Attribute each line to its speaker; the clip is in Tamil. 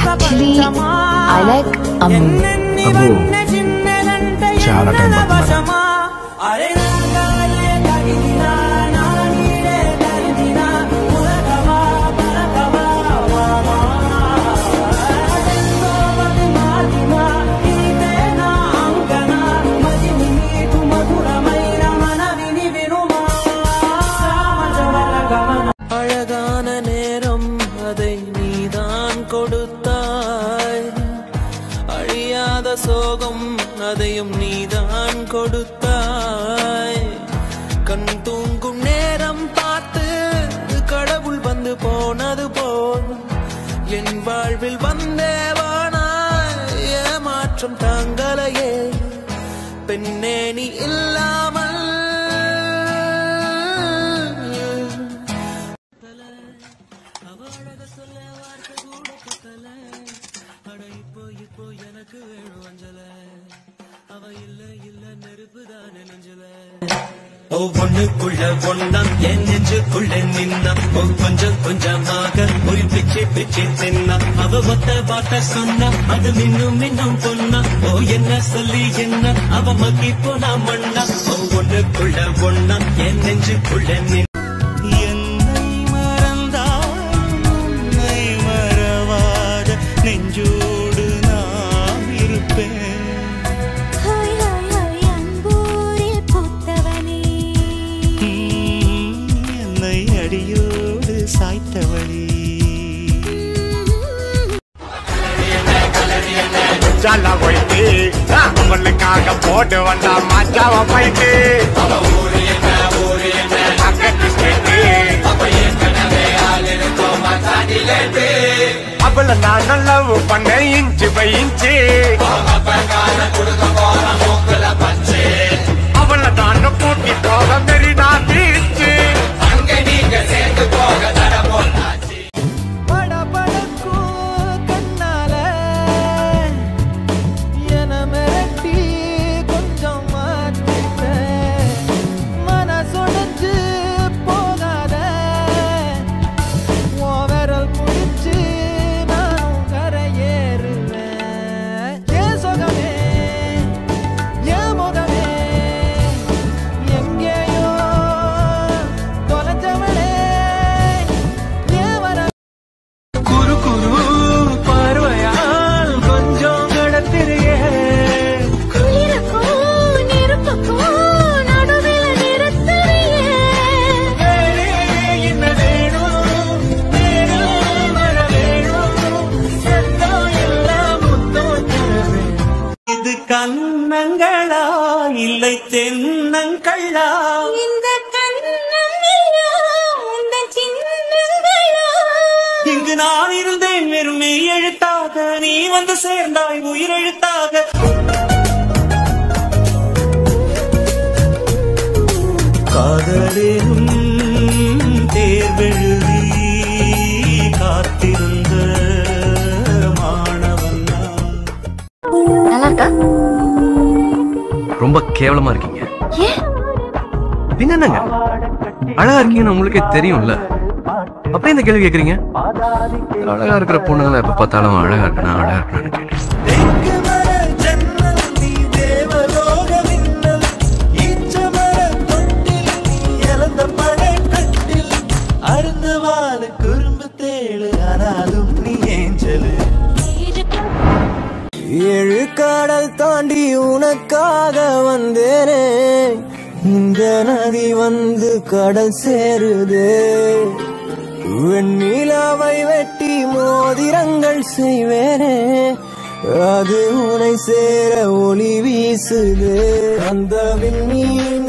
Speaker 1: Actually, I like Amu.
Speaker 2: అబ్బో చాలా టైం పడుతుంది
Speaker 3: அழகான நேரம் அதை நீதான் கொடுத்தாய் அழியாத சோகம் அதையும் நீதான் கொடுத்தாய் கண் தூங்கும் நேரம் பார்த்து கடவுள் வந்து போனது போல் என் வாழ்வில் வந்தேவானா ஏமாற்றம் தாங்களையே பெண்ணே நீ இல்லாமல் ஒவ்வொன்னுக்குள்ள ஒன்னா என் நெஞ்சுக்குள்ள நின்னா ஓ கொஞ்சம் கொஞ்சமாக ஒரு பிச்சு பிச்சு தின்னா அவ ஒத்த வார்த்தை சொன்னா அது மின்னும் மின்னும் பொன்னா ஓ என்ன சொல்லி என்ன அவ மக்கி போனா மண்ணா ஒவ்வொன்னுக்குள்ள ஒன்னா என் நெஞ்சுக்குள்ள நின்னா என்னை மறந்தால் உன்னை மறவாத நெஞ்சோடு நான் இருப்பேன்
Speaker 4: ஹாய் ஹாய் ஹாய் அன்பூரில் பூத்தவனே
Speaker 3: என்னை அடியோடு சாய்த்தவழி
Speaker 2: ஜாலா போயிட்டு உங்களுக்காக போட்டு வந்தா மச்சாவ போயிட்டு பக்கத்து ஸ்டேட்டு அவள நான் லவ் பண்ண இன்ச்சு பை இன்ச்சு அவள தான் கூட்டி போக மெரினா பீச்சு
Speaker 3: படபடக்கும் கண்ணால என மிரட்டி கொஞ்சம் மாத்திட்ட மனசொடைஞ்சு போகாத உன் விரல் பிடிச்சு நானும் கரையேறுவேன் ஏன் சொகமே என் முகமே எங்கேயோ தொலைஞ்சவளே ஏன் வர குரு குரு பார்வையால் கொஞ்சம் கடத்திரியே
Speaker 4: குளிருக்கும் நெருப்புக்கும் நடுவில் நிறுத்தறியே
Speaker 3: என்ன வேணும் நேரில் வர வேணும் சத்தம் எல்லாம் முத்தம் தரவே இது கண்ணங்களா இல்லை தென்னங்களா
Speaker 4: இந்த கண்ணங்களா இந்த சின்னங்களா
Speaker 3: இங்கு நான் இருந்தேன் வெறும் மெய் எழுத்தாக நீ வந்து சேர்ந்தாய் உயிரெழுத்தாக காதலும் தேர்வெழுதி காத்திருந்த மாணவன் நான்.
Speaker 1: நல்லா இருக்கா
Speaker 5: ரொம்ப கேவலமா இருக்கீங்க
Speaker 1: ஏன்
Speaker 5: பின்ன என்னங்க அழகா இருக்கீங்கன்னு உங்களுக்கே தெரியும்ல அப்படியே இந்த கேள்வி கேக்குறீங்க அழகா இருக்கிற பொண்ணுங்களை எப்ப பார்த்தாலும் அழகா இருக்கணும் அழகா இருக்கணும்னு கேட்டேன்
Speaker 3: தெற்கு மர ஜன்னல் நீ தேவலோக மின்னல் ஈச்ச மர தொட்டில் நீ இழந்த பழை கட்டில் அருந்து வாழ குறும்பு தேழு ஆனாலும் நீ ஏஞ்சலு ஏழு கடல் தாண்டி உனக்காக வந்தேனே இந்த நதி வந்து கடல் சேருதே வெண்ணிலாவை வெட்டி மோதிரங்கள் செய்வேனே அது உனை சேர ஒளி வீசுது அந்த விண்மீன்